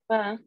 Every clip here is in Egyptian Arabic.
ف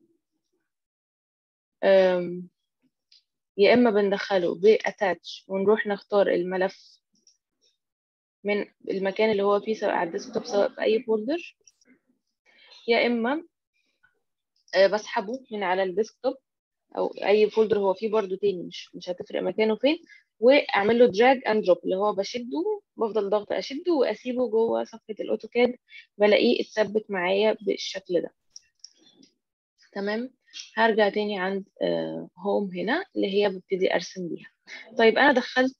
أم، يا إما بندخله بأتاتش ونروح نختار الملف من المكان اللي هو فيه سواء على الديسكتوب سواء في أي فولدر يا إما آه، بسحبه من على الديسكتوب أو أي فولدر هو فيه برضو تاني مش مش هتفرق مكانه فين وأعمل له دراج أند دروب اللي هو بشده بفضل ضغط أشده وأسيبه جوه صفحة الأوتوكاد بلاقيه اتثبت معايا بالشكل ده تمام هرجع تاني عند هوم هنا اللي هي ببتدي ارسم بيها طيب انا دخلت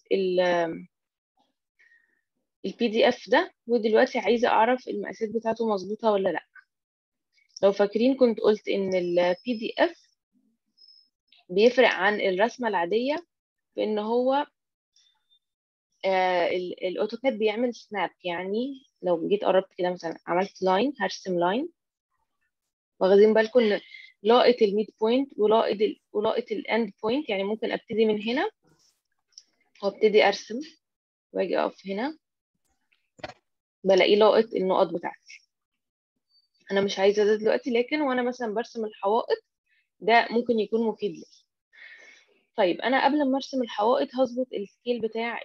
البي دي اف ده ودلوقتي عايزه اعرف المقاسات بتاعته مظبوطه ولا لا لو فاكرين كنت قلت ان البي دي اف بيفرق عن الرسمه العاديه في ان هو آه، ال- الاوتوكاد بيعمل سناب يعني لو جيت قربت كده مثلا عملت لاين هرسم لاين واخدين بالكم ان لاقط الميد بوينت ولاقط ال ولاقط الاند بوينت يعني ممكن ابتدي من هنا وابتدي ارسم واجي اقف هنا بلاقيه لاقط النقط بتاعتي انا مش عايزه ده دلوقتي لكن وانا مثلا برسم الحوائط ده ممكن يكون مفيد لي طيب انا قبل ما ارسم الحوائط هظبط السكيل بتاع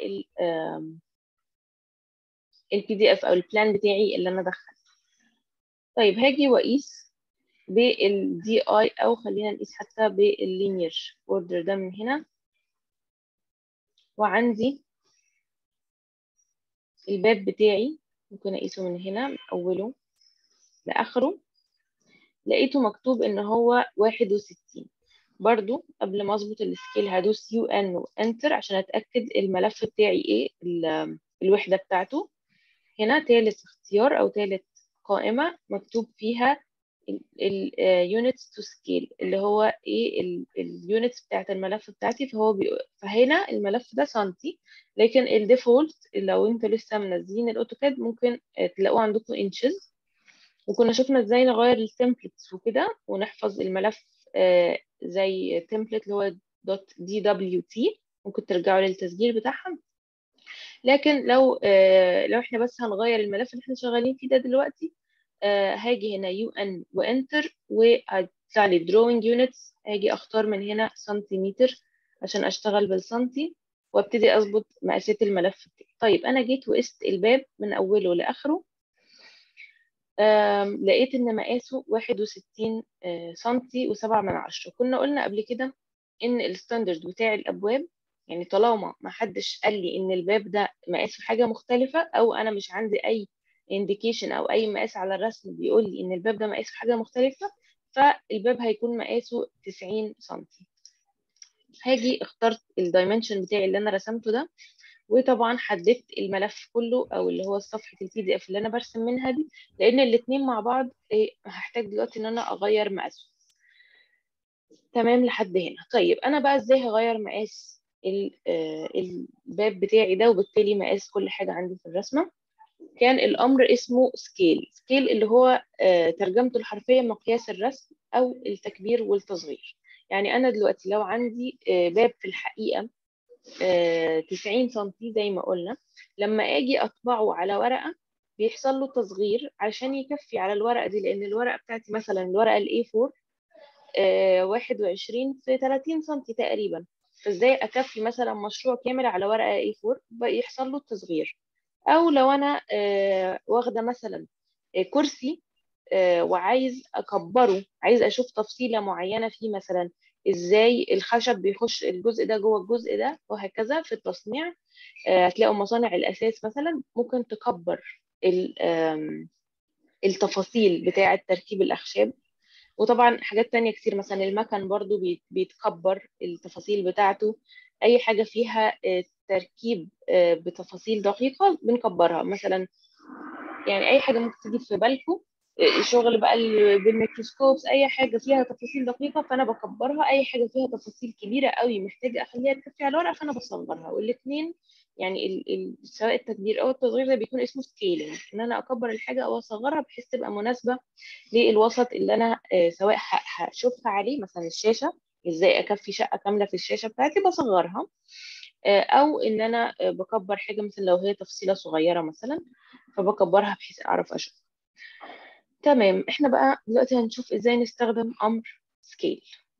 البي دي اف او البلان بتاعي اللي انا دخلته طيب هاجي واقيس بالدي اي او خلينا نقيس حتى باللينير اوردر ده من هنا وعندي الباب بتاعي ممكن اقيسه من هنا من اوله لاخره لقيته مكتوب ان هو واحد وستين برضو قبل ما اظبط السكيل هدوس يو ان وانتر عشان اتاكد الملف بتاعي ايه ال- الوحده بتاعته هنا تالت اختيار او تالت قائمه مكتوب فيها اليونتس تو سكيل اللي هو ايه اليونتس بتاعت الملف بتاعتي فهو بي... فهنا الملف ده سنتي لكن الديفولت لو انتوا لسه منزلين الاوتوكاد ممكن آه، تلاقوه عندكم انشز وكنا شفنا ازاي نغير التمبلتس وكده ونحفظ الملف آه، زي تمبلت اللي هو دوت دي دبليو تي ممكن ترجعوا للتسجيل بتاعها لكن لو آه، لو احنا بس هنغير الملف اللي احنا شغالين فيه ده دلوقتي آه، هاجي هنا يو ان وانتر وهيطلع لي دروينج يونتس هاجي اختار من هنا سنتيمتر عشان اشتغل بالسنتي وابتدي اظبط مقاسات الملف بتاعي طيب انا جيت وقست الباب من اوله لاخره آم، لقيت ان مقاسه 61 آه، سنتي وسبعة من عشرة كنا قلنا قبل كده ان الستاندرد بتاع الابواب يعني طالما ما حدش قال لي ان الباب ده مقاسه حاجه مختلفه او انا مش عندي اي انديكيشن او اي مقاس على الرسم بيقول لي ان الباب ده مقاسه حاجه مختلفه فالباب هيكون مقاسه 90 سنتي هاجي اخترت الدايمنشن بتاعي اللي انا رسمته ده وطبعا حددت الملف كله او اللي هو صفحه البي دي اف اللي انا برسم منها دي لان الاتنين مع بعض إيه هحتاج دلوقتي ان انا اغير مقاسه تمام لحد هنا طيب انا بقى ازاي هغير مقاس ال- آه، الباب بتاعي ده وبالتالي مقاس كل حاجه عندي في الرسمه كان الامر اسمه سكيل سكيل اللي هو آه، ترجمته الحرفيه مقياس الرسم او التكبير والتصغير يعني انا دلوقتي لو عندي آه، باب في الحقيقه آه، 90 سنتي زي ما قلنا لما اجي اطبعه على ورقه بيحصل له تصغير عشان يكفي على الورقه دي لان الورقه بتاعتي مثلا الورقه الاي 4 آه، 21 في 30 سنتي تقريبا فازاي اكفي مثلا مشروع كامل على ورقه اي 4 بقى يحصل له التصغير او لو انا آه، واخده مثلا آه، كرسي آه، وعايز اكبره عايز اشوف تفصيله معينه فيه مثلا ازاي الخشب بيخش الجزء ده جوه الجزء ده وهكذا في التصنيع آه، هتلاقوا مصانع الاساس مثلا ممكن تكبر ال- آم، التفاصيل بتاعه تركيب الاخشاب وطبعا حاجات تانية كتير مثلا المكن برضو بيت- بيتكبر التفاصيل بتاعته أي حاجة فيها آه، تركيب آه، بتفاصيل دقيقة بنكبرها مثلا يعني أي حاجة ممكن تيجي في بالكم آه، شغل بقى ال- بالميكروسكوبس أي حاجة فيها تفاصيل دقيقة فأنا بكبرها أي حاجة فيها تفاصيل كبيرة قوي محتاجة أخليها تكفي على الورقة فأنا بصغرها والاتنين يعني ال ال سواء التكبير أو التصغير ده بيكون اسمه سكيلينج إن أنا أكبر الحاجة أو أصغرها بحيث تبقى مناسبة للوسط اللي انا آه، سواء ه- هشوفها عليه مثلا الشاشه ازاي اكفي شقه كامله في الشاشه بتاعتي بصغرها آه، او ان انا آه، بكبر حاجه مثلا لو هي تفصيله صغيره مثلا فبكبرها بحيث اعرف اشوف تمام احنا بقى دلوقتي هنشوف ازاي نستخدم امر سكيل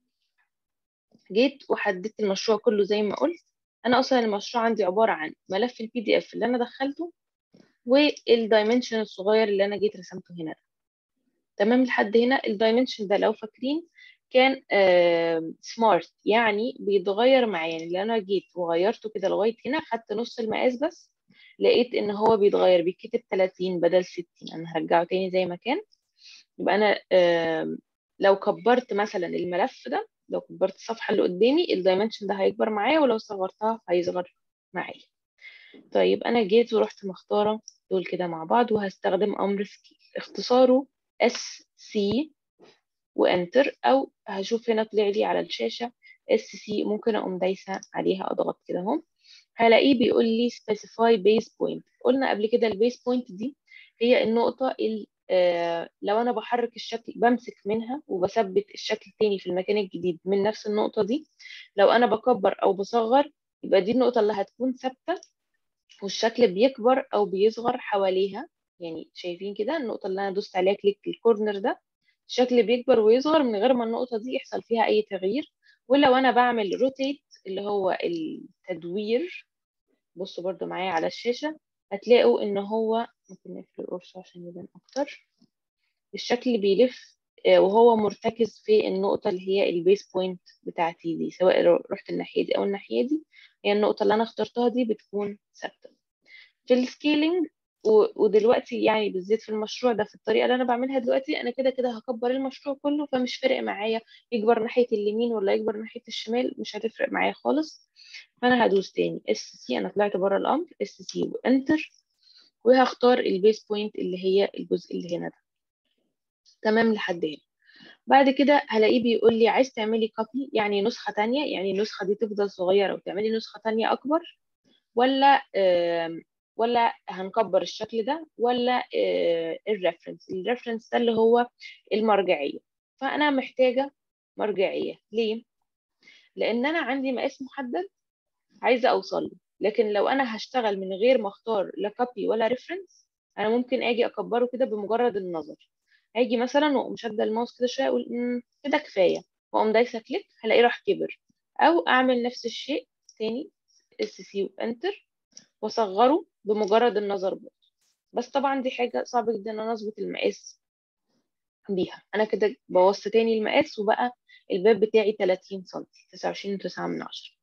جيت وحددت المشروع كله زي ما قلت انا اصلا المشروع عندي عباره عن ملف البي دي اف اللي انا دخلته والدايمنشن الصغير اللي انا جيت رسمته هنا ده تمام لحد هنا الدايمنشن ده لو فاكرين كان سمارت يعني بيتغير معايا يعني انا جيت وغيرته كده لغايه هنا خدت نص المقاس بس لقيت ان هو بيتغير بيتكتب 30 بدل 60 انا هرجعه تاني زي ما كان يبقى انا لو كبرت مثلا الملف ده لو كبرت الصفحه اللي قدامي الدايمنشن ده هيكبر معايا ولو صغرتها هيصغر معايا طيب انا جيت ورحت مختاره دول كده مع بعض وهستخدم امر سكيل اختصاره اس سي وانتر او هشوف هنا طلع لي على الشاشه اس سي ممكن اقوم دايسه عليها اضغط كده اهو هلاقيه بيقول لي specify base point قلنا قبل كده البيس بوينت دي هي النقطه اللي آه لو انا بحرك الشكل بمسك منها وبثبت الشكل التاني في المكان الجديد من نفس النقطه دي لو انا بكبر او بصغر يبقى دي النقطه اللي هتكون ثابته والشكل بيكبر او بيصغر حواليها يعني شايفين كده النقطه اللي انا دوست عليها كليك الكورنر ده الشكل بيكبر ويصغر من غير ما النقطه دي يحصل فيها اي تغيير ولو انا بعمل روتيت اللي هو التدوير بصوا برضو معايا على الشاشه هتلاقوا ان هو ممكن نقفل القرص عشان يبان اكتر الشكل بيلف وهو مرتكز في النقطه اللي هي البيس بوينت بتاعتي دي سواء رحت الناحيه دي او الناحيه دي هي النقطه اللي انا اخترتها دي بتكون ثابته في السكيلينج ودلوقتي يعني بالذات في المشروع ده في الطريقه اللي انا بعملها دلوقتي انا كده كده هكبر المشروع كله فمش فارق معايا يكبر ناحيه اليمين ولا يكبر ناحيه الشمال مش هتفرق معايا خالص فانا هدوس تاني اس سي انا طلعت بره الامر اس سي وانتر وهختار البيس بوينت اللي هي الجزء اللي هنا ده تمام لحد هنا بعد كده هلاقيه بيقول لي عايز تعملي كوبي يعني نسخه تانية يعني النسخه دي تفضل صغيره وتعملي نسخه تانية اكبر ولا ولا هنكبر الشكل ده ولا الريفرنس الريفرنس ده اللي هو المرجعيه فانا محتاجه مرجعيه ليه لان انا عندي مقاس محدد عايزه اوصل له لكن لو انا هشتغل من غير ما اختار لا كوبي ولا ريفرنس انا ممكن اجي اكبره كده بمجرد النظر هاجي مثلا واقوم شاده الماوس كده شويه اقول كده كفايه واقوم دايسه كليك هلاقيه راح كبر او اعمل نفس الشيء تاني اس سي وانتر واصغره بمجرد النظر برضه بس طبعا دي حاجه صعبه جدا ان انا اظبط المقاس بيها انا كده بوظت تاني المقاس وبقى الباب بتاعي 30 سم 29 9 من 10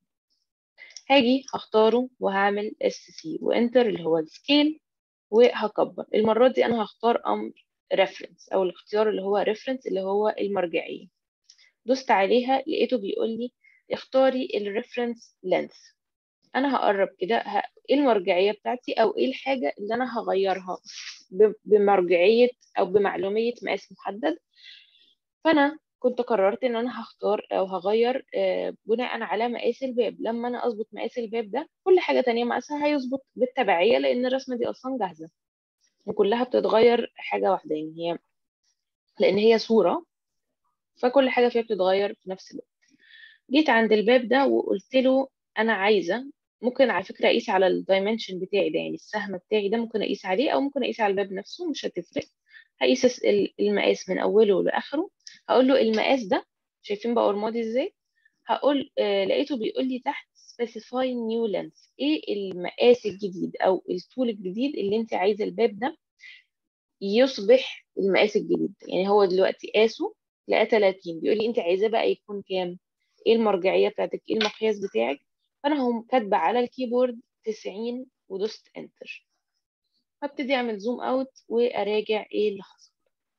هاجي هختاره وهعمل اس سي وانتر اللي هو السكيل وهكبر المره دي انا هختار امر ريفرنس او الاختيار اللي هو ريفرنس اللي هو المرجعيه دوست عليها لقيته بيقول لي اختاري الريفرنس لينث انا هقرب كده ه... ايه المرجعيه بتاعتي او ايه الحاجه اللي انا هغيرها ب... بمرجعيه او بمعلوميه مقاس محدد فانا كنت قررت ان انا هختار او هغير بناء على مقاس الباب لما انا اظبط مقاس الباب ده كل حاجه تانية مقاسها هيظبط بالتبعيه لان الرسمه دي اصلا جاهزه وكلها بتتغير حاجه واحده يعني هي لان هي صوره فكل حاجه فيها بتتغير في نفس الوقت جيت عند الباب ده وقلت له انا عايزه ممكن على فكره اقيس على الدايمنشن بتاعي ده يعني السهم بتاعي ده ممكن اقيس عليه او ممكن اقيس على الباب نفسه مش هتفرق هقيس المقاس من اوله لاخره هقول له المقاس ده شايفين بقى رمادي ازاي هقول آه لقيته بيقول لي تحت specify new length ايه المقاس الجديد او الطول الجديد اللي انت عايزه الباب ده يصبح المقاس الجديد يعني هو دلوقتي قاسه لقى 30 بيقول لي انت عايزاه بقى يكون كام ايه المرجعيه بتاعتك ايه المقياس بتاعك فانا هم كاتبه على الكيبورد 90 ودوست انتر هبتدي اعمل زوم اوت واراجع ايه اللي حصل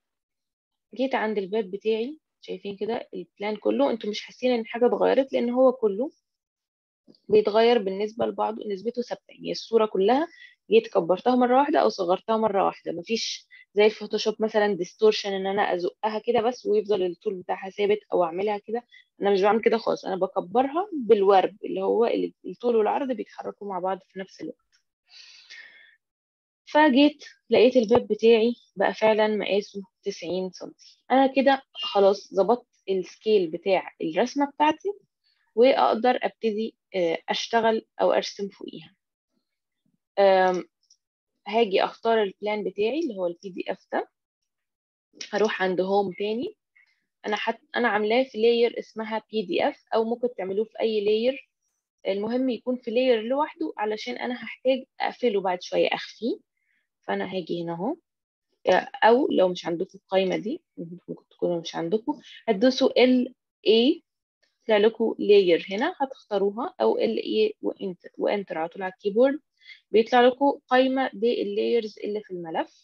جيت عند الباب بتاعي شايفين كده البلان كله انتوا مش حاسين ان حاجه اتغيرت لان هو كله بيتغير بالنسبه لبعضه نسبته ثابته يعني الصوره كلها جيت كبرتها مره واحده او صغرتها مره واحده مفيش زي الفوتوشوب مثلا ديستورشن ان انا ازقها كده بس ويفضل الطول بتاعها ثابت او اعملها كده انا مش بعمل كده خالص انا بكبرها بالورب اللي هو الطول والعرض بيتحركوا مع بعض في نفس الوقت فجيت لقيت الباب بتاعي بقى فعلا مقاسه 90 سم انا كده خلاص ظبطت السكيل بتاع الرسمه بتاعتي واقدر ابتدي اشتغل او ارسم فوقيها هاجي اختار البلان بتاعي اللي هو البي دي اف ده هروح عند هوم تاني انا حت... انا عاملاه في لاير اسمها بي دي اف او ممكن تعملوه في اي لاير المهم يكون في لاير لوحده علشان انا هحتاج اقفله بعد شويه اخفيه فانا هاجي هنا اهو او لو مش عندكم القايمه دي ممكن تكونوا مش عندكم هتدوسوا ال A يطلع لكم لاير هنا هتختاروها او ال A وانتر وانتر على طول على الكيبورد بيطلع لكم قايمه باللايرز اللي في الملف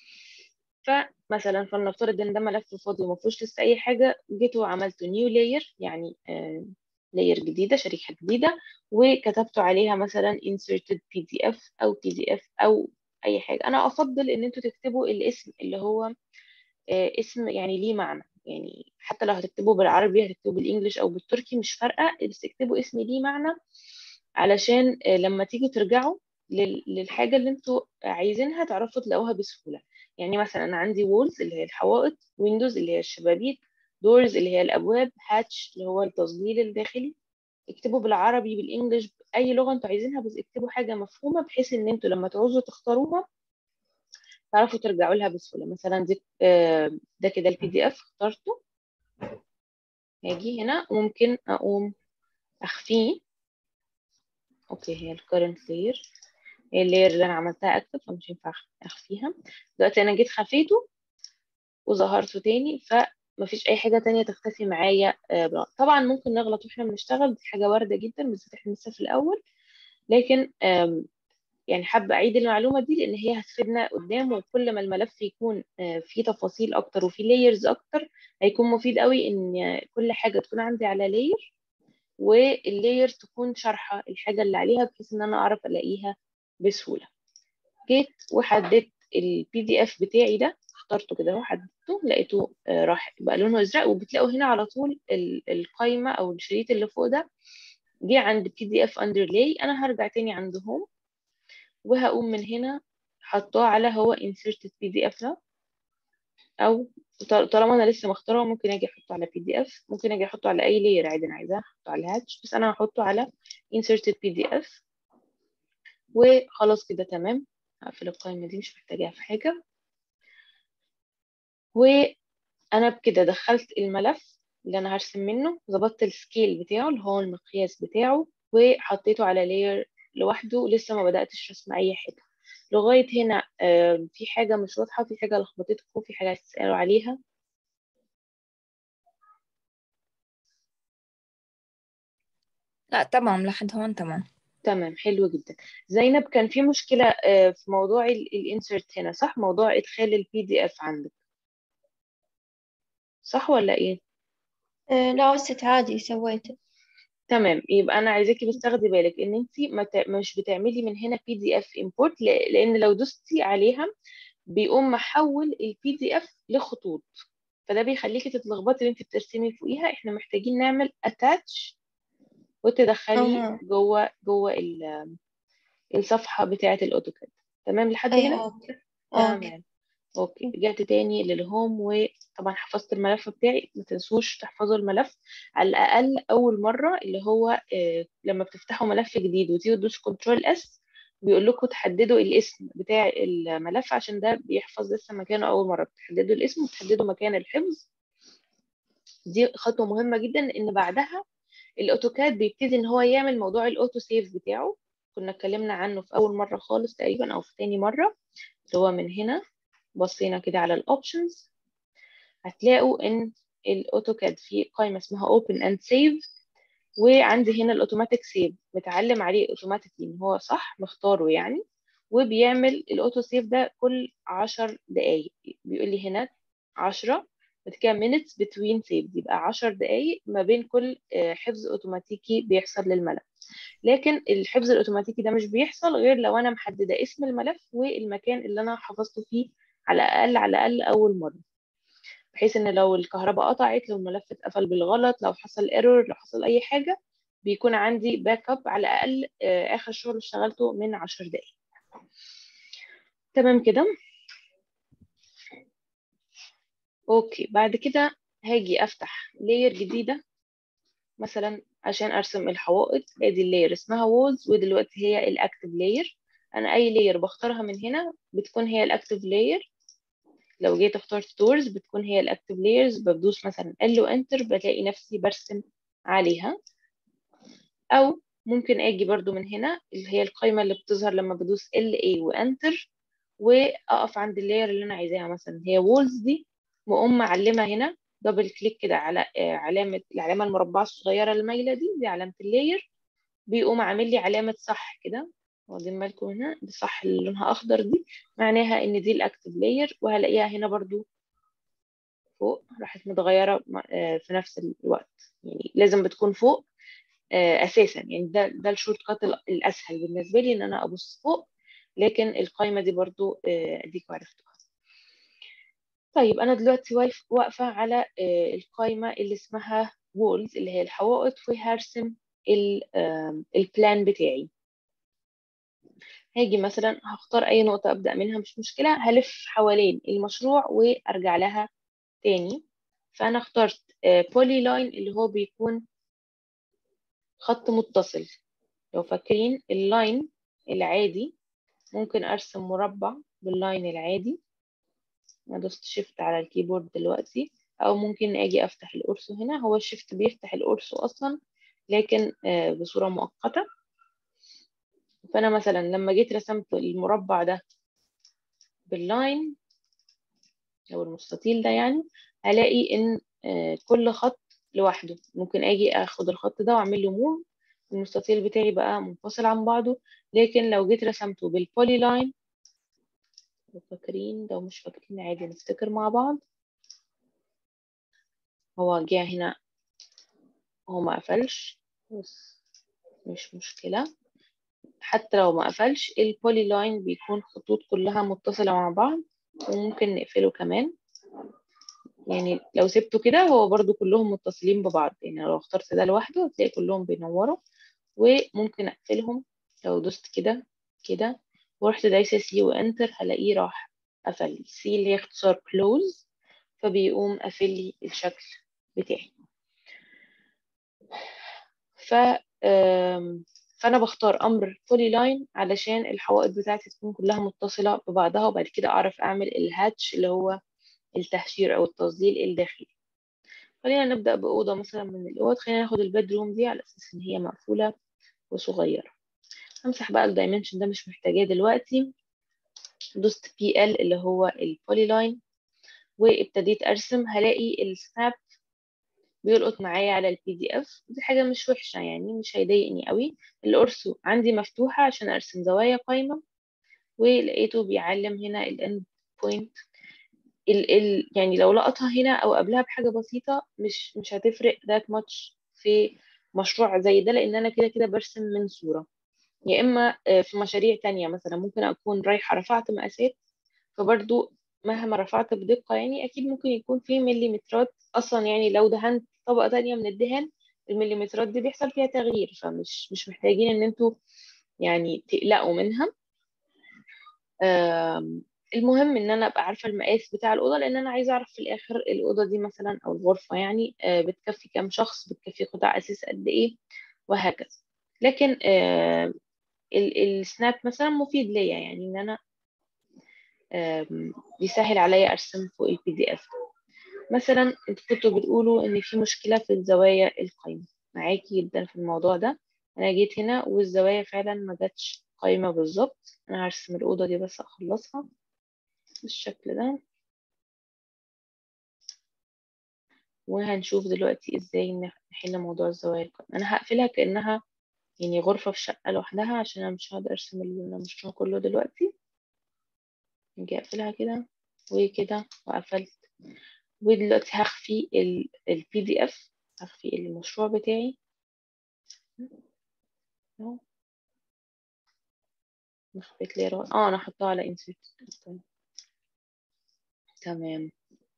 فمثلا فلنفترض ان ده ملف فاضي وما فيهوش لسه اي حاجه جيت وعملت نيو لاير يعني لاير جديده شريحه جديده وكتبت عليها مثلا inserted pdf او pdf او اي حاجه انا افضل ان انتوا تكتبوا الاسم اللي هو اسم يعني ليه معنى يعني حتى لو هتكتبوا بالعربي هتكتبوا بالانجلش او بالتركي مش فارقه بس اكتبوا اسم ليه معنى علشان لما تيجوا ترجعوا للحاجه اللي انتوا عايزينها تعرفوا تلاقوها بسهوله يعني مثلا انا عندي وولز اللي هي الحوائط ويندوز اللي هي الشبابيك دورز اللي هي الابواب هاتش اللي هو التظليل الداخلي اكتبوا بالعربي بالانجلش اي لغه انتوا عايزينها بس اكتبوا حاجه مفهومه بحيث ان انتوا لما تعوزوا تختاروها تعرفوا ترجعوا لها بسهوله مثلا دي ده كده البي دي اف اخترته هاجي هنا وممكن اقوم اخفيه اوكي هي الكرنت لاير هي اللاير اللي انا عملتها اكتف فمش ينفع اخفيها دلوقتي انا جيت خفيته وظهرته تاني فمفيش اي حاجه تانية تختفي معايا طبعا ممكن نغلط واحنا بنشتغل دي حاجه وارده جدا بالذات احنا لسه في الاول لكن يعني حابة أعيد المعلومة دي لأن هي هتفيدنا قدام وكل ما الملف يكون فيه تفاصيل أكتر وفيه لايرز أكتر هيكون مفيد قوي إن كل حاجة تكون عندي على لاير واللاير تكون شارحة الحاجة اللي عليها بحيث إن أنا أعرف ألاقيها بسهولة جيت وحددت البي دي اف بتاعي ده اخترته كده اهو حددته لقيته راح بقى لونه ازرق وبتلاقوا هنا على طول القايمة أو الشريط اللي فوق ده جه عند بي دي اف اندرلاي أنا هرجع تاني عند هوم وهقوم من هنا حطاه على هو inserted pdf ده او طالما انا لسه مختاره ممكن اجي احطه على pdf ممكن اجي احطه على اي layer عادي انا عايزاه احطه على هاتش بس انا هحطه على inserted pdf وخلاص كده تمام هقفل القائمه دي مش محتاجاها في حاجه وانا بكده دخلت الملف اللي انا هرسم منه ظبطت السكيل بتاعه اللي هو المقياس بتاعه وحطيته على لاير لوحده لسه ما بدأتش رسم أي حاجة لغاية هنا في حاجة مش واضحة في حاجة لخبطتكم في حاجة تسألوا عليها لا تمام لحد هون تمام تمام حلو جدا زينب كان في مشكلة في موضوع الانسرت هنا صح موضوع إدخال البي دي اف عندك صح ولا إيه؟ أه لا بس عادي سويته تمام يبقى انا عايزاكي بس تاخدي بالك ان انت مش بتعملي من هنا بي دي اف امبورت لان لو دوستي عليها بيقوم محول البي دي اف لخطوط فده بيخليكي تتلخبطي وانت بترسمي فوقيها احنا محتاجين نعمل اتاتش وتدخليه جوه جوه الصفحه بتاعه الاوتوكاد تمام لحد أيوة. هنا أوكي. تمام اوكي رجعت تاني للهوم وطبعا حفظت الملف بتاعي ما تنسوش تحفظوا الملف على الاقل اول مره اللي هو آه لما بتفتحوا ملف جديد وتيجوا تدوسوا كنترول اس بيقول لكم تحددوا الاسم بتاع الملف عشان ده بيحفظ لسه مكانه اول مره بتحددوا الاسم وتحددوا مكان الحفظ دي خطوه مهمه جدا ان بعدها الاوتوكاد بيبتدي ان هو يعمل موضوع الاوتو سيف بتاعه كنا اتكلمنا عنه في اول مره خالص تقريبا او في تاني مره اللي هو من هنا بصينا كده على الاوبشنز هتلاقوا ان الاوتوكاد فيه قائمه اسمها open and save وعندي هنا الاوتوماتيك سيف متعلم عليه اوتوماتيكلي ان هو صح مختاره يعني وبيعمل الاوتو سيف ده كل عشر دقايق بيقول لي هنا عشرة بعد كده minutes between save يبقى عشر دقايق ما بين كل حفظ اوتوماتيكي بيحصل للملف لكن الحفظ الاوتوماتيكي ده مش بيحصل غير لو انا محدده اسم الملف والمكان اللي انا حفظته فيه على الاقل على الاقل اول مره بحيث ان لو الكهرباء قطعت لو الملف اتقفل بالغلط لو حصل ايرور لو حصل اي حاجه بيكون عندي باك اب على الاقل اخر شغل اشتغلته من عشر دقايق تمام كده اوكي بعد كده هاجي افتح لاير جديده مثلا عشان ارسم الحوائط ادي اللاير اسمها وولز ودلوقتي هي الاكتف لاير انا اي لاير بختارها من هنا بتكون هي الاكتف لاير لو جيت اختار ستورز بتكون هي الاكتف لايرز بدوس مثلا ال وانتر بلاقي نفسي برسم عليها او ممكن اجي برضو من هنا اللي هي القائمه اللي بتظهر لما بدوس ال اي وانتر واقف عند اللاير اللي انا عايزاها مثلا هي وولز دي واقوم معلمه هنا دبل كليك كده على علامه العلامه المربعه الصغيره المايله دي دي علامه اللاير بيقوم عامل لي علامه صح كده واخدين بالكم هنا دي صح اللي لونها اخضر دي معناها ان دي الاكتف لاير وهلاقيها هنا برضو فوق راحت متغيره في نفس الوقت يعني لازم بتكون فوق اساسا يعني ده ده الشورت كات الاسهل بالنسبه لي ان انا ابص فوق لكن القائمه دي برضو اديكوا عرفتوها طيب انا دلوقتي واقفه على القائمه اللي اسمها وولز اللي هي الحوائط وهرسم البلان بتاعي هاجي مثلا هختار اي نقطه ابدا منها مش مشكله هلف حوالين المشروع وارجع لها تاني فانا اخترت بولي لاين اللي هو بيكون خط متصل لو فاكرين اللاين العادي ممكن ارسم مربع باللاين العادي انا دوست شيفت على الكيبورد دلوقتي او ممكن اجي افتح القرص هنا هو الشيفت بيفتح القرص اصلا لكن بصورة مؤقتة فانا مثلا لما جيت رسمت المربع ده باللاين او المستطيل ده يعني هلاقي ان كل خط لوحده ممكن اجي اخد الخط ده واعمل له موف المستطيل بتاعي بقى منفصل عن بعضه لكن لو جيت رسمته بالبولي لاين لو فاكرين لو مش فاكرين عادي نفتكر مع بعض هو جه هنا هو ما قفلش بس مش مشكلة حتى لو ما قفلش البولي لاين بيكون خطوط كلها متصلة مع بعض وممكن نقفله كمان يعني لو سبته كده هو برضو كلهم متصلين ببعض يعني لو اخترت ده لوحده هتلاقي كلهم بينوروا وممكن اقفلهم لو دوست كده كده ورحت دايسة سي وانتر هلاقيه راح قفل سي اللي هي اختصار كلوز فبيقوم قافل لي الشكل بتاعي ف فانا بختار امر بولي لاين علشان الحوائط بتاعتي تكون كلها متصله ببعضها وبعد كده اعرف اعمل الهاتش اللي هو التهشير او التظليل الداخلي خلينا نبدا باوضه مثلا من الاوض خلينا ناخد البيدروم دي على اساس ان هي مقفوله وصغيره همسح بقى الدايمنشن ده مش محتاجاه دلوقتي دوست بي ال اللي هو البولي لاين وابتديت ارسم هلاقي السناب بيلقط معايا على البي دي اف دي حاجه مش وحشه يعني مش هيضايقني قوي القرص عندي مفتوحه عشان ارسم زوايا قايمه ولقيته بيعلم هنا الاند بوينت ال ال يعني لو لقطها هنا او قبلها بحاجه بسيطه مش مش هتفرق ذات ماتش في مشروع زي ده لان انا كده كده برسم من صوره يا اما في مشاريع تانية مثلا ممكن اكون رايحه رفعت مقاسات فبرضو مهما رفعت بدقة يعني أكيد ممكن يكون في مليمترات أصلا يعني لو دهنت طبقة تانية من الدهان المليمترات دي بيحصل فيها تغيير فمش مش محتاجين إن انتوا يعني تقلقوا منها المهم إن أنا أبقى عارفة المقاس بتاع الأوضة لأن أنا عايزة أعرف في الآخر الأوضة دي مثلا أو الغرفة يعني بتكفي كام شخص بتكفي قطع أساس قد إيه وهكذا لكن السناب مثلا مفيد ليا يعني إن أنا بيسهل عليا ارسم فوق البي دي اف مثلا انتوا كنتوا بتقولوا ان في مشكله في الزوايا القايمه معاكي جدا في الموضوع ده انا جيت هنا والزوايا فعلا ما جاتش قايمه بالظبط انا هرسم الاوضه دي بس اخلصها بالشكل ده وهنشوف دلوقتي ازاي نحل موضوع الزوايا القايمه انا هقفلها كانها يعني غرفه في شقه لوحدها عشان انا مش هقدر ارسم المشروع كله دلوقتي نجي اقفلها كده وكده وقفلت ودلوقتي هخفي البي دي اف هخفي المشروع بتاعي اهو خفيت لي اه انا حطها على انسيرت تمام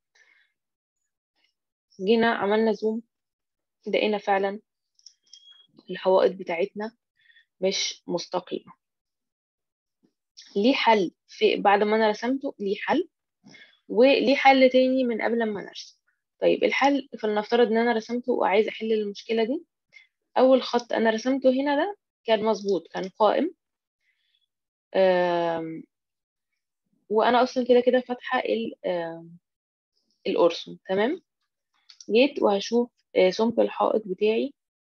جينا عملنا زوم لقينا فعلا الحوائط بتاعتنا مش مستقيمه ليه حل في بعد ما انا رسمته ليه حل وليه حل تاني من قبل ما نرسم طيب الحل فلنفترض ان انا رسمته وعايز احل المشكله دي اول خط انا رسمته هنا ده كان مظبوط كان قائم وانا اصلا كده كده فاتحه ال آه، القرصم تمام جيت وهشوف آه، سمك الحائط بتاعي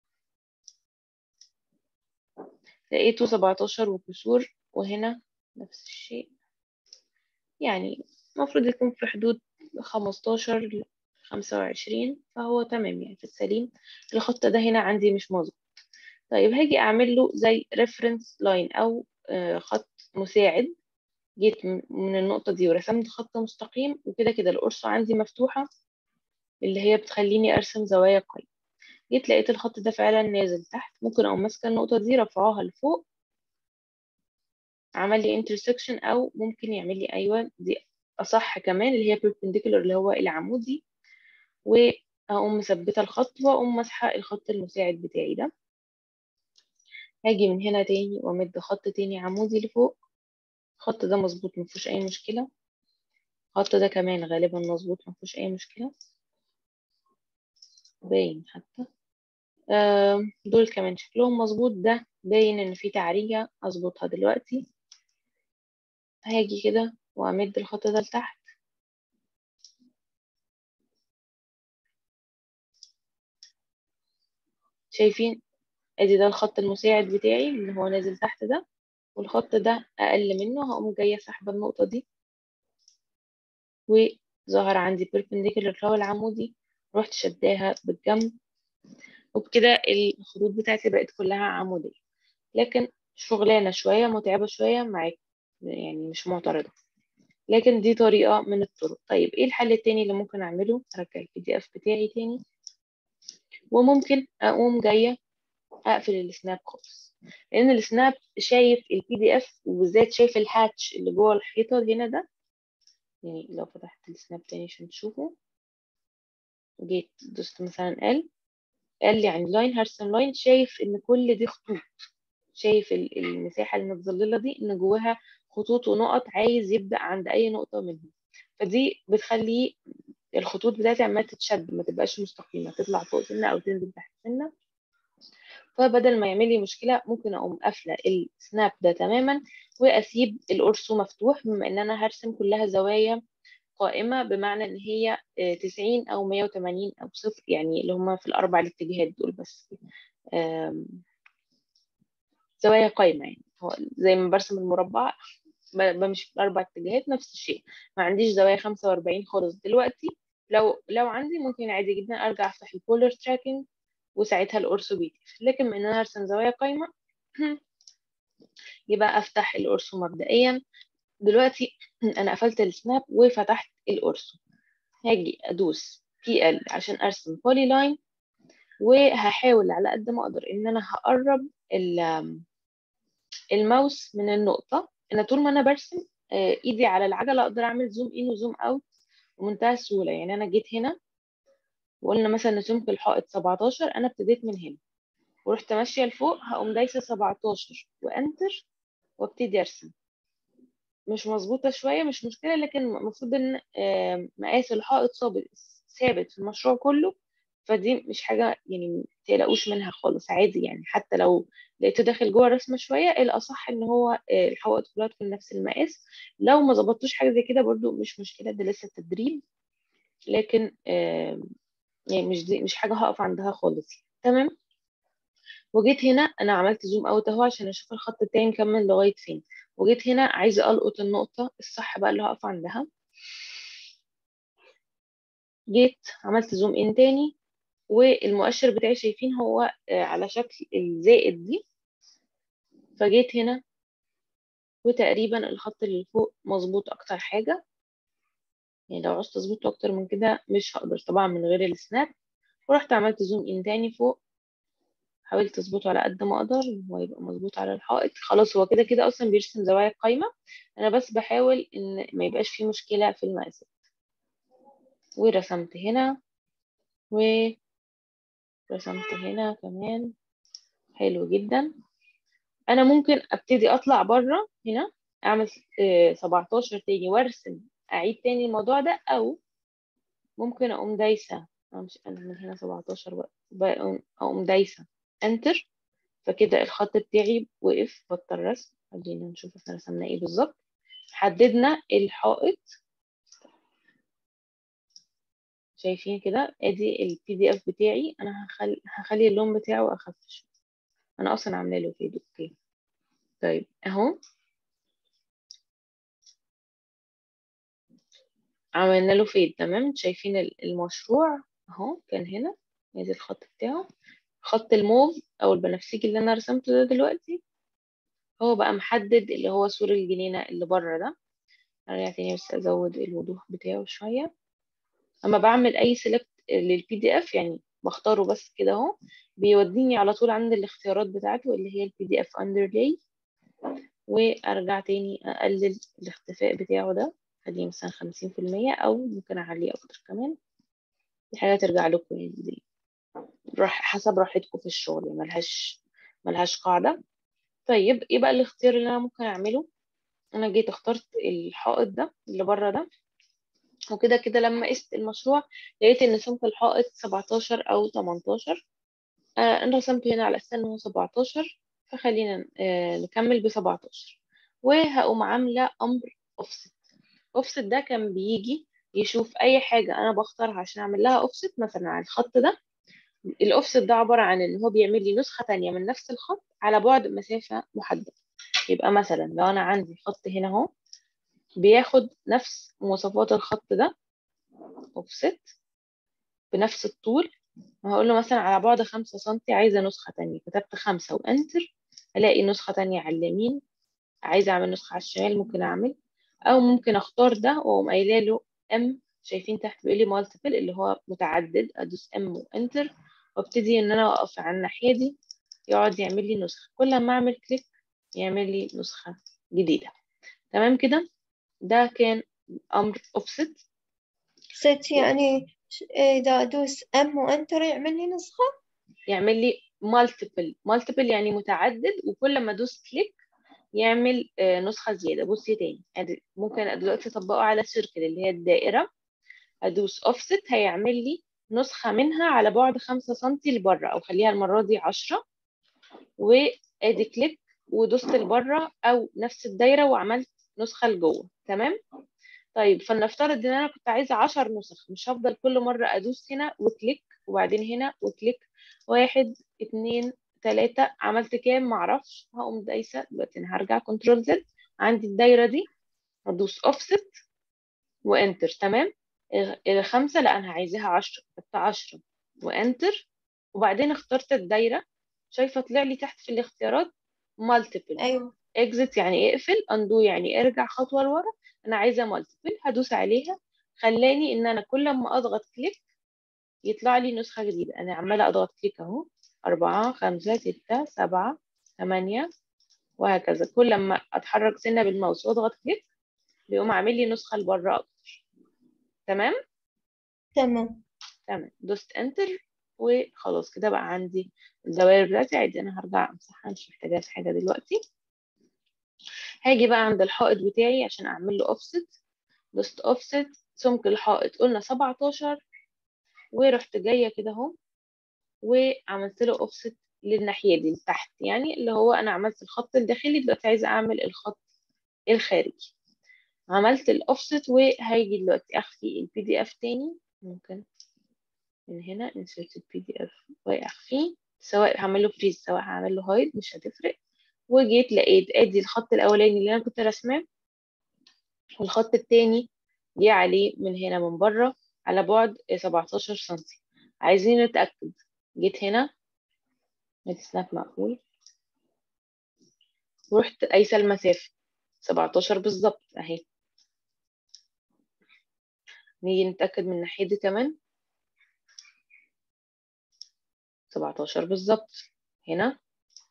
لقيته 17 وكسور وهنا نفس الشيء يعني المفروض يكون في حدود 15 ل 25 فهو تمام يعني في السليم الخط ده هنا عندي مش مظبوط طيب هاجي اعمل له زي ريفرنس لاين او آه، خط مساعد جيت م- من النقطة دي ورسمت خط مستقيم وكده كده القرصة عندي مفتوحة اللي هي بتخليني ارسم زوايا قايمة جيت لقيت الخط ده فعلا نازل تحت ممكن اقوم ماسكة النقطة دي رفعاها لفوق عمل لي intersection او ممكن يعمل لي ايوه دي اصح كمان اللي هي perpendicular اللي هو العمودي واقوم مثبتة الخط واقوم ماسحة الخط المساعد بتاعي ده هاجي من هنا تاني وامد خط تاني عمودي لفوق الخط ده مظبوط مفيهوش اي مشكلة الخط ده كمان غالبا مظبوط مفيهوش اي مشكلة باين حتى آم، دول كمان شكلهم مظبوط ده باين ان في تعريجة اظبطها دلوقتي هاجي كده وامد الخط ده لتحت شايفين ادي ده الخط المساعد بتاعي اللي هو نازل تحت ده والخط ده اقل منه هقوم جايه سحبه النقطه دي وظهر عندي perpendicular اللي هو العمودي رحت شداها بالجنب وبكده الخطوط بتاعتي بقت كلها عمودية لكن شغلانة شوية متعبة شوية معاك يعني مش معترضة لكن دي طريقة من الطرق طيب ايه الحل التاني اللي ممكن اعمله ارجع البي دي اف بتاعي تاني وممكن اقوم جاية اقفل السناب خالص لان السناب شايف البي دي اف وبالذات شايف الهاتش اللي جوه الحيطة هنا ده يعني لو فتحت السناب تاني عشان تشوفه جيت دوست مثلا ال قال لي عند لاين هرسم لاين شايف ان كل دي خطوط شايف ال- المساحة المتظللة دي ان جواها خطوط ونقط عايز يبدأ عند اي نقطة منهم فدي بتخلي الخطوط بتاعتي عمالة تتشد ما تبقاش مستقيمة تطلع فوق سنة او تنزل تحت سنة فبدل ما يعمل لي مشكلة ممكن اقوم قافلة السناب ده تماما واسيب القرص مفتوح بما ان انا هرسم كلها زوايا قائمة بمعنى ان هي آه، 90 او 180 او صفر يعني اللي هما في الاربع الاتجاهات دول بس آم، زوايا قايمة يعني هو زي ما برسم المربع ب- بمشي في الأربع اتجاهات نفس الشيء ما عنديش زوايا 45 خالص دلوقتي لو لو عندي ممكن عادي جدا أرجع أفتح البولر تراكنج وساعتها القرص بيتقفل لكن من إن أنا أرسم زوايا قايمة يبقى أفتح القرص مبدئيا دلوقتي أنا قفلت السناب وفتحت القرص هاجي أدوس بي ال عشان أرسم بولي لاين وهحاول على قد ما أقدر إن أنا هقرب ال- الماوس من النقطة أنا طول ما أنا برسم آه، إيدي على العجلة أقدر أعمل زوم إن وزوم أوت بمنتهى السهولة يعني أنا جيت هنا وقلنا مثلا إن سمك الحائط 17 أنا ابتديت من هنا ورحت ماشية لفوق هقوم دايسة 17 وأنتر وابتدي أرسم مش مظبوطة شوية مش مشكلة لكن المفروض إن آه، مقاس الحائط ثابت ثابت في المشروع كله فدي مش حاجة يعني متقلقوش منها خالص عادي يعني حتى لو لقيته داخل جوه الرسمة شوية الأصح إن هو آه، الحوائط كلها تكون نفس المقاس لو ما ظبطتوش حاجة زي كده برضو مش مشكلة ده لسه تدريب لكن آه، يعني مش دي مش حاجة هقف عندها خالص تمام وجيت هنا أنا عملت زوم أوت أهو عشان أشوف الخط بتاعي مكمل لغاية فين وجيت هنا عايزة ألقط النقطة الصح بقى اللي هقف عندها جيت عملت زوم إن تاني والمؤشر بتاعي شايفين هو آه، على شكل الزائد دي فجيت هنا وتقريبا الخط اللي فوق مظبوط اكتر حاجة يعني لو عوزت اظبطه اكتر من كده مش هقدر طبعا من غير السناب ورحت عملت زوم ان تاني فوق حاولت اظبطه على قد ما اقدر إن هو يبقى مظبوط على الحائط خلاص هو كده كده اصلا بيرسم زوايا قايمة انا بس بحاول ان ما يبقاش فيه مشكلة في المقاسات ورسمت هنا ورسمت هنا كمان حلو جدا انا ممكن ابتدي اطلع بره هنا اعمل آه، 17 تاني وارسم اعيد تاني الموضوع ده او ممكن اقوم دايسه أنا مش انا من هنا 17 بقى بقوم- اقوم دايسه انتر فكده الخط بتاعي وقف بطل رسم خلينا نشوف احنا رسمنا ايه بالظبط حددنا الحائط شايفين كده ادي البي دي اف بتاعي انا هخلي هخلي اللون بتاعه اخف شوية. انا اصلا عامله له فيد اوكي طيب اهو عملنا له فيد تمام شايفين ال- المشروع اهو كان هنا ادي الخط بتاعه خط الموف او البنفسجي اللي انا رسمته ده دلوقتي هو بقى محدد اللي هو سور الجنينة اللي بره ده ارجع تاني بس ازود الوضوح بتاعه شوية اما بعمل اي سيلكت للبي دي اف يعني بختاره بس كده اهو بيوديني على طول عند الاختيارات بتاعته اللي هي البي دي اف اندرلاي وارجع تاني اقلل الاختفاء بتاعه ده خليه مثلا خمسين في المية او ممكن اعليه اكتر كمان دي حاجة ترجع لكم يعني دي راح حسب راحتكم في الشغل يعني ملهاش ملهاش قاعدة طيب ايه بقى الاختيار اللي انا ممكن اعمله انا جيت اخترت الحائط ده اللي بره ده وكده كده لما قست المشروع لقيت ان سمك الحائط 17 او 18 آه انا رسمته هنا على اساس ان هو 17 فخلينا آه نكمل ب 17 وهقوم عامله امر اوفست اوفست ده كان بيجي يشوف اي حاجه انا بختارها عشان اعمل لها اوفست مثلا على الخط ده الاوفست ده عباره عن ان هو بيعمل لي نسخه تانية من نفس الخط على بعد مسافه محدده يبقى مثلا لو انا عندي خط هنا اهو بياخد نفس مواصفات الخط ده اوفست بنفس الطول وهقول له مثلا على بعد خمسة سنتي عايزة نسخة تانية كتبت خمسة وانتر الاقي نسخة تانية على اليمين عايزة اعمل نسخة على الشمال ممكن اعمل او ممكن اختار ده واقوم قايله له ام شايفين تحت بيقول لي مالتيبل اللي هو متعدد ادوس ام وانتر وابتدي ان انا اقف على الناحية دي يقعد يعمل لي نسخة كل ما اعمل كليك يعمل لي نسخة جديدة تمام كده ده كان امر اوفست ست يعني ش- إذا أدوس أم وأنتر يعمل لي نسخة يعمل لي multiple multiple يعني متعدد وكل ما ادوس كليك يعمل آه، نسخة زيادة بصي تاني أدي- ممكن دلوقتي اطبقه على سيركل اللي هي الدائرة ادوس offset هيعمل لي نسخة منها على بعد خمسة سنتي لبره او خليها المرة دي عشرة وادي كليك ودوست لبره او نفس الدايرة وعملت نسخة لجوه تمام طيب فلنفترض ان انا كنت عايزة عشر نسخ مش هفضل كل مرة ادوس هنا وكليك وبعدين هنا وكليك واحد اتنين تلاتة عملت كام معرفش هقوم دايسة دلوقتي انا هرجع كنترول زد عندي الدايرة دي هدوس اوفست وانتر تمام ال- الخمسة لا انا عايزاها عشرة كتبت عشرة وانتر وبعدين اخترت الدايرة شايفة طلع لي تحت في الاختيارات multiple أيوة exit يعني اقفل undo يعني ارجع خطوة لورا انا عايزة multiple هدوس عليها خلاني ان انا كل ما اضغط كليك يطلع لي نسخة جديدة انا عمالة اضغط كليك اهو أربعة خمسة ستة سبعة ثمانية وهكذا كل ما اتحرك سنة بالماوس واضغط كليك بيقوم عامل لي نسخة لبره اكتر تمام تمام تمام دوست انتر وخلاص كده بقى عندي الدوائر بتاعتي عادي انا هرجع امسحها مش محتاجاها في حاجة دلوقتي هاجي بقى عند الحائط بتاعي عشان اعمل له اوفست دوست اوفست سمك الحائط قلنا 17 ورحت جاية كده اهو وعملت له اوفست للناحية دي لتحت يعني اللي هو انا عملت الخط الداخلي دلوقتي عايزة اعمل الخط الخارجي عملت الاوفست وهيجي دلوقتي اخفي البي دي اف تاني ممكن من هنا insert البي دي اف واخفيه سواء هعمل له فريز سواء هعمل له هايد مش هتفرق وجيت لقيت ادي الخط الاولاني اللي انا كنت رسماه والخط التاني جه عليه من هنا من بره على بعد 17 سنتي عايزين نتأكد جيت هنا سناب مقفول ورحت قايسة المسافة 17 بالظبط اهي نيجي نتأكد من الناحية دي كمان 17 بالظبط هنا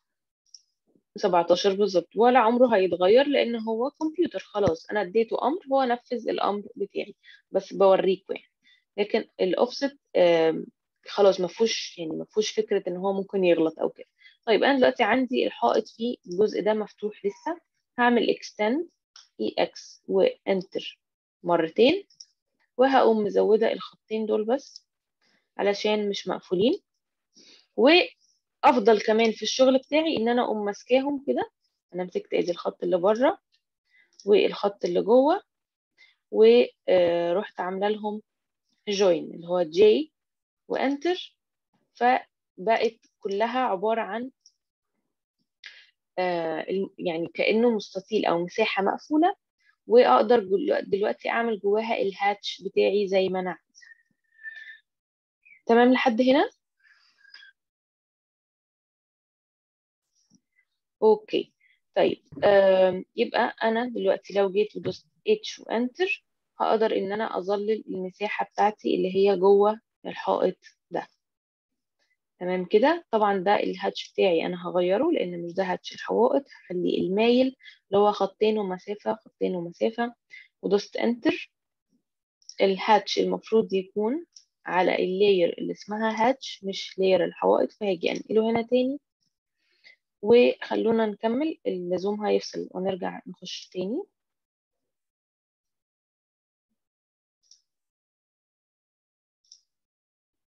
17 بالظبط ولا عمره هيتغير لان هو كمبيوتر خلاص انا اديته امر هو نفذ الامر بتاعي بس بوريكم يعني لكن الاوفست خلاص ما فيهوش يعني ما فيهوش فكره ان هو ممكن يغلط او كده طيب انا دلوقتي عندي الحائط فيه الجزء ده مفتوح لسه هعمل extend ex وانتر مرتين وهقوم مزوده الخطين دول بس علشان مش مقفولين وافضل كمان في الشغل بتاعي ان انا اقوم ماسكاهم كده انا مسكت ادي الخط اللي بره والخط اللي جوه ورحت عاملة لهم جوين اللي هو جي وانتر فبقت كلها عبارة عن آه، الم- يعني كأنه مستطيل أو مساحة مقفولة وأقدر جل- دلوقتي أعمل جواها الهاتش بتاعي زي ما أنا عايزة تمام لحد هنا أوكي طيب آم، يبقى أنا دلوقتي لو جيت ودوست اتش وانتر هقدر إن أنا أظلل المساحة بتاعتي اللي هي جوه الحائط ده تمام كده طبعا ده الهاتش بتاعي انا هغيره لان مش ده هاتش الحوائط هخليه المايل اللي هو خطين ومسافة خطين ومسافة ودوست انتر الهاتش المفروض يكون على اللاير اللي اسمها هاتش مش لاير الحوائط فهاجي انقله هنا تاني وخلونا نكمل اللزوم هيفصل ونرجع نخش تاني